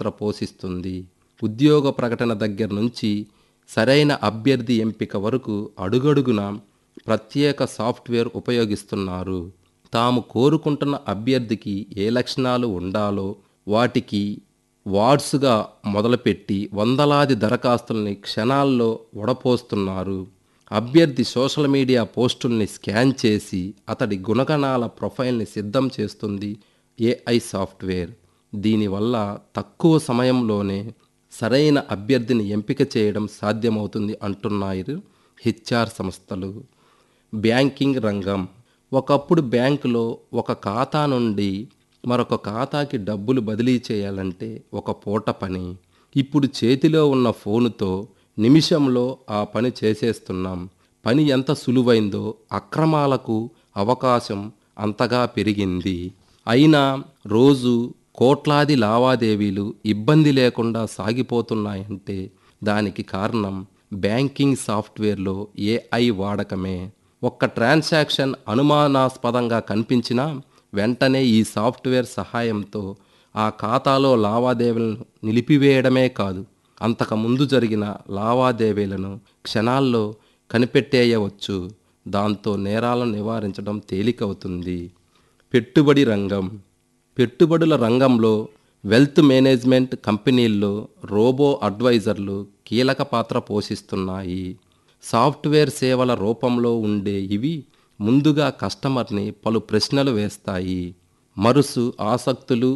పాత్ర పోషిస్తుంది ఉద్యోగ ప్రకటన దగ్గర నుంచి సరైన అభ్యర్థి ఎంపిక వరకు అడుగడుగున ప్రత్యేక సాఫ్ట్వేర్ ఉపయోగిస్తున్నారు తాము కోరుకుంటున్న అభ్యర్థికి ఏ లక్షణాలు ఉండాలో వాటికి వార్డ్స్గా మొదలుపెట్టి వందలాది దరఖాస్తుల్ని క్షణాల్లో వడపోస్తున్నారు అభ్యర్థి సోషల్ మీడియా పోస్టుల్ని స్కాన్ చేసి అతడి గుణగణాల ప్రొఫైల్ని సిద్ధం చేస్తుంది ఏఐ సాఫ్ట్వేర్ దీనివల్ల తక్కువ సమయంలోనే సరైన అభ్యర్థిని ఎంపిక చేయడం సాధ్యమవుతుంది అంటున్నారు హెచ్ఆర్ సంస్థలు బ్యాంకింగ్ రంగం ఒకప్పుడు బ్యాంకులో ఒక ఖాతా నుండి మరొక ఖాతాకి డబ్బులు బదిలీ చేయాలంటే ఒక పూట పని ఇప్పుడు చేతిలో ఉన్న ఫోనుతో నిమిషంలో ఆ పని చేసేస్తున్నాం పని ఎంత సులువైందో అక్రమాలకు అవకాశం అంతగా పెరిగింది అయినా రోజు కోట్లాది లావాదేవీలు ఇబ్బంది లేకుండా సాగిపోతున్నాయంటే దానికి కారణం బ్యాంకింగ్ సాఫ్ట్వేర్లో ఏఐ వాడకమే ఒక్క ట్రాన్సాక్షన్ అనుమానాస్పదంగా కనిపించినా వెంటనే ఈ సాఫ్ట్వేర్ సహాయంతో ఆ ఖాతాలో లావాదేవీలను నిలిపివేయడమే కాదు అంతకుముందు జరిగిన లావాదేవీలను క్షణాల్లో కనిపెట్టేయవచ్చు దాంతో నేరాలను నివారించడం తేలికవుతుంది పెట్టుబడి రంగం పెట్టుబడుల రంగంలో వెల్త్ మేనేజ్మెంట్ కంపెనీల్లో రోబో అడ్వైజర్లు కీలక పాత్ర పోషిస్తున్నాయి సాఫ్ట్వేర్ సేవల రూపంలో ఉండే ఇవి ముందుగా కస్టమర్ని పలు ప్రశ్నలు వేస్తాయి మరుసు ఆసక్తులు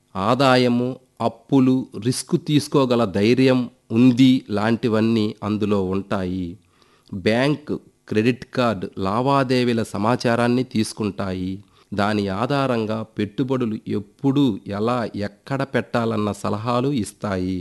ఆదాయము అప్పులు రిస్క్ తీసుకోగల ధైర్యం ఉంది లాంటివన్నీ అందులో ఉంటాయి బ్యాంక్ క్రెడిట్ కార్డ్ లావాదేవీల సమాచారాన్ని తీసుకుంటాయి దాని ఆధారంగా పెట్టుబడులు ఎప్పుడు ఎలా ఎక్కడ పెట్టాలన్న సలహాలు ఇస్తాయి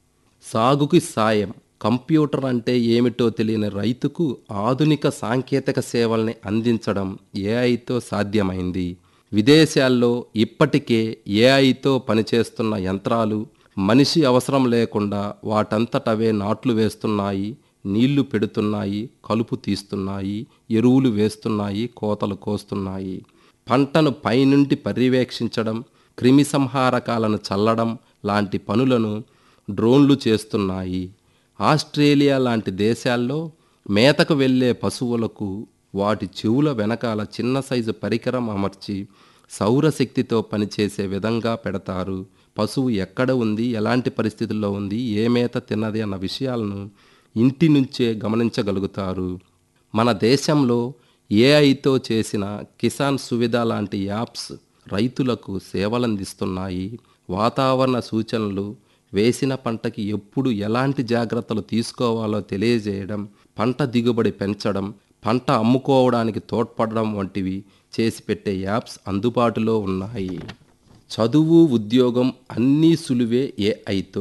సాగుకి సాయం కంప్యూటర్ అంటే ఏమిటో తెలియని రైతుకు ఆధునిక సాంకేతిక సేవల్ని అందించడం ఏఐతో సాధ్యమైంది విదేశాల్లో ఇప్పటికే ఏఐతో పనిచేస్తున్న యంత్రాలు మనిషి అవసరం లేకుండా వాటంతటవే నాట్లు వేస్తున్నాయి నీళ్లు పెడుతున్నాయి కలుపు తీస్తున్నాయి ఎరువులు వేస్తున్నాయి కోతలు కోస్తున్నాయి పంటను పైనుండి పర్యవేక్షించడం క్రిమిసంహారకాలను చల్లడం లాంటి పనులను డ్రోన్లు చేస్తున్నాయి ఆస్ట్రేలియా లాంటి దేశాల్లో మేతకు వెళ్ళే పశువులకు వాటి చెవుల వెనకాల చిన్న సైజు పరికరం అమర్చి సౌరశక్తితో పనిచేసే విధంగా పెడతారు పశువు ఎక్కడ ఉంది ఎలాంటి పరిస్థితుల్లో ఉంది ఏ మేత తిన్నది అన్న విషయాలను ఇంటి నుంచే గమనించగలుగుతారు మన దేశంలో ఏఐతో చేసిన కిసాన్ సువిధ లాంటి యాప్స్ రైతులకు సేవలందిస్తున్నాయి వాతావరణ సూచనలు వేసిన పంటకి ఎప్పుడు ఎలాంటి జాగ్రత్తలు తీసుకోవాలో తెలియజేయడం పంట దిగుబడి పెంచడం పంట అమ్ముకోవడానికి తోడ్పడడం వంటివి చేసి పెట్టే యాప్స్ అందుబాటులో ఉన్నాయి చదువు ఉద్యోగం అన్నీ సులువే ఏఐతో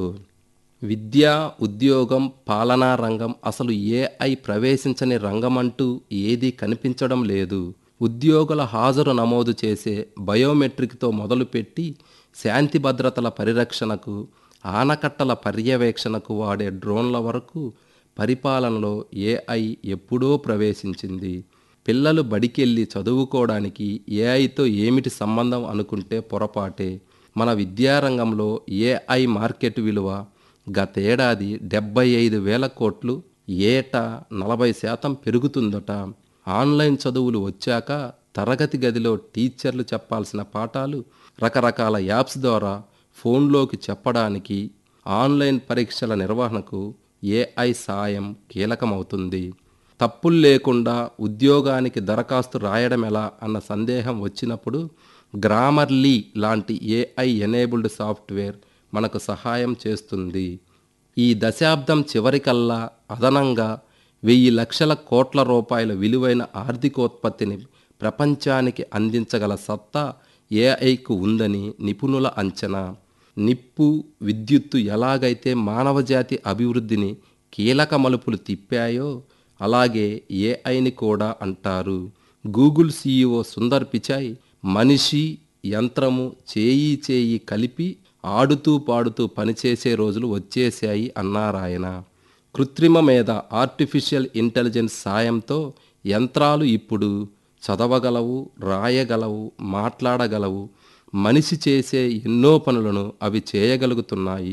విద్య ఉద్యోగం పాలనా రంగం అసలు ఏఐ ప్రవేశించని రంగం అంటూ ఏదీ కనిపించడం లేదు ఉద్యోగుల హాజరు నమోదు చేసే బయోమెట్రిక్తో మొదలుపెట్టి శాంతి భద్రతల పరిరక్షణకు ఆనకట్టల పర్యవేక్షణకు వాడే డ్రోన్ల వరకు పరిపాలనలో ఏఐ ఎప్పుడో ప్రవేశించింది పిల్లలు బడికెళ్ళి చదువుకోవడానికి ఏఐతో ఏమిటి సంబంధం అనుకుంటే పొరపాటే మన విద్యారంగంలో ఏఐ మార్కెట్ విలువ గతేడాది డెబ్బై ఐదు వేల కోట్లు ఏటా నలభై శాతం పెరుగుతుందట ఆన్లైన్ చదువులు వచ్చాక తరగతి గదిలో టీచర్లు చెప్పాల్సిన పాఠాలు రకరకాల యాప్స్ ద్వారా ఫోన్లోకి చెప్పడానికి ఆన్లైన్ పరీక్షల నిర్వహణకు ఏఐ సాయం కీలకమవుతుంది తప్పులు లేకుండా ఉద్యోగానికి దరఖాస్తు రాయడం ఎలా అన్న సందేహం వచ్చినప్పుడు గ్రామర్లీ లాంటి ఏఐ ఎనేబుల్డ్ సాఫ్ట్వేర్ మనకు సహాయం చేస్తుంది ఈ దశాబ్దం చివరికల్లా అదనంగా వెయ్యి లక్షల కోట్ల రూపాయల విలువైన ఆర్థికోత్పత్తిని ప్రపంచానికి అందించగల సత్తా ఏఐకు ఉందని నిపుణుల అంచనా నిప్పు విద్యుత్తు ఎలాగైతే మానవజాతి అభివృద్ధిని కీలక మలుపులు తిప్పాయో అలాగే ఏఐని కూడా అంటారు గూగుల్ సీఈఓ సుందర్ పిచాయ్ మనిషి యంత్రము చేయి చేయి కలిపి ఆడుతూ పాడుతూ పనిచేసే రోజులు వచ్చేశాయి అన్నారాయన కృత్రిమ మీద ఆర్టిఫిషియల్ ఇంటెలిజెన్స్ సాయంతో యంత్రాలు ఇప్పుడు చదవగలవు రాయగలవు మాట్లాడగలవు మనిషి చేసే ఎన్నో పనులను అవి చేయగలుగుతున్నాయి